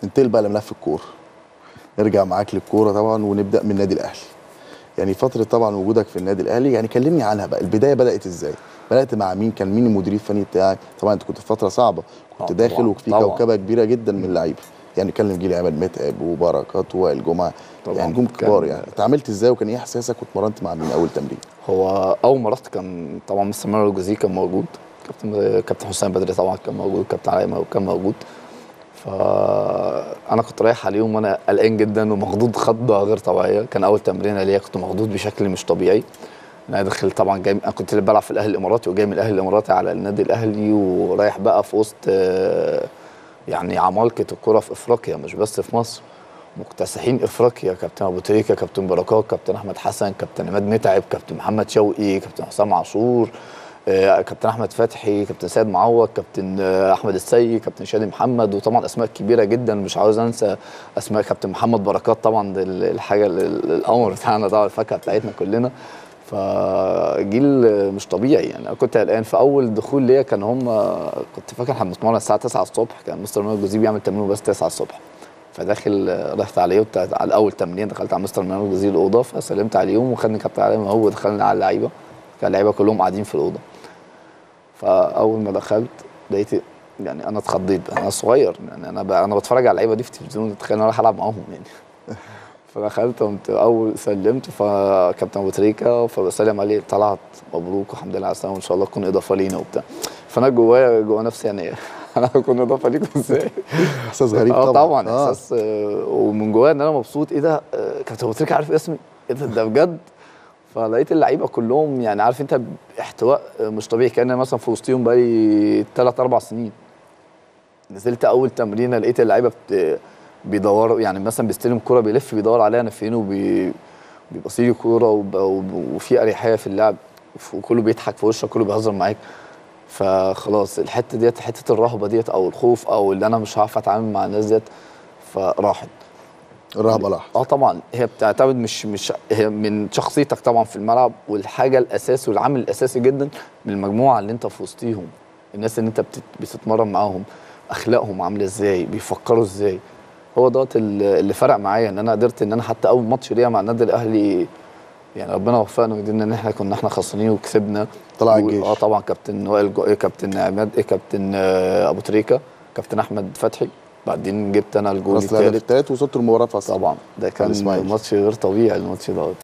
ننتقل بقى لملف الكوره نرجع معاك للكوره طبعا ونبدا من النادي الاهلي يعني فتره طبعا وجودك في النادي الاهلي يعني كلمني عنها بقى البدايه بدات ازاي بدات مع مين كان مين المدير الفني بتاعك طبعا انت كنت في فتره صعبه كنت آه، داخل طبعاً، وفي طبعاً. كوكبه كبيره جدا من اللعيبه يعني كلم جيل عماد متعب وبركات ووائل جمعه طبعاً. يعني نجوم كان- كبار يعني اتعاملت ازاي وكان ايه احساسك واتمرنت مع مين اول تمرين هو اول ما رحت كان طبعا مستر مانويل الجوزي كان موجود كابتن كابتن حسام بدري طبعا كان موجود كابتن علي كان موجود فانا كنت رايح عليهم وانا قلقان جدا ومخضوض خضه غير طبيعيه كان اول تمرين ليا كنت مخضوض بشكل مش طبيعي انا داخل طبعا جاي انا كنت بلعب في الاهلي الاماراتي وجاي من الاهلي الاماراتي على النادي الاهلي ورايح بقى في وسط آه، يعني عمالقه الكره في افريقيا مش بس في مصر مكتسحين افريقيا كابتن ابو تريكه كابتن بركات كابتن احمد حسن كابتن عماد متعب كابتن محمد شوقي كابتن حسام عاشور آه، كابتن احمد فتحي كابتن سيد معوض كابتن آه، احمد السيد كابتن شادي محمد وطبعا اسماء كبيره جدا مش عاوز انسى اسماء كابتن محمد بركات طبعا ده ال- الحاجه ال- ال- القمر بتاعنا طبعا الفاكهه بتاعتنا كلنا فجيل مش طبيعي يعني انا كنت قلقان في اول دخول ليا كان هم كنت فاكر احنا بنتمرن الساعه 9 الصبح كان مستر مانويل الجوزي بيعمل تمرين بس 9 الصبح فداخل آه، رحت عليه وبتاع على اول تمرين دخلت على مستر مانويل الجوزي الاوضه فسلمت عليهم وخدني كابتن علي هو دخلنا على اللعيبه كان اللعيبه كلهم قاعدين في الاوضه فاول ما دخلت لقيت يعني انا اتخضيت انا صغير يعني انا ب... انا بتفرج على اللعيبه دي في التلفزيون تخيل انا رايح العب معاهم يعني فدخلت قمت اول سلمت فكابتن ابو تريكه فبسلم عليه طلعت مبروك والحمد لله على السلامه وان شاء الله تكون اضافه لينا وبتاع فانا جوايا جوا نفسي يعني انا هكون اضافه ليكم ازاي؟ احساس غريب اه طبعا طبعا آه. احساس آه، ومن جوايا ان انا مبسوط ايه ده آه، كابتن ابو تريكه عارف اسمي ايه ده ده بجد فلقيت اللعيبه كلهم يعني عارف انت احتواء آه، مش طبيعي كان أنا مثلا في وسطهم بقالي ثلاث اربع سنين نزلت اول تمرينه لقيت اللعيبه بت... بيدوروا يعني مثلا بيستلم كرة بيلف بيدور عليها انا فين وبي بيبصي لي كوره وب... وب... وفي اريحيه في اللعب وكله بيضحك في وشك كله بيهزر معاك فخلاص الحته ديت حته الرهبه ديت او الخوف او اللي انا مش هعرف اتعامل مع الناس ديت فراحت الرهبه راحت اه طبعا هي بتعتمد مش مش هي من شخصيتك طبعا في الملعب والحاجه الاساسي والعامل الاساسي جدا من المجموعه اللي انت في وسطيهم الناس اللي انت بتت- بتتمرن معاهم اخلاقهم عامله ازاي بيفكروا ازاي هو دوت ال- اللي فرق معايا ان انا قدرت ان انا حتى اول ماتش ليا مع النادي الاهلي يعني ربنا وفقنا وقدرنا ان احنا كنا احنا خسرانين وكسبنا طلع و- الجيش. اه طبعا كابتن وائل جو... إيه كابتن عماد ايه كابتن آه، ابو تريكه كابتن احمد فتحي بعدين جبت انا الجول خلاص الهدف الثالث التالت وصلت المباراه فاصله طبعا ده كان الإسماعيلي. ماتش غير طبيعي الماتش ده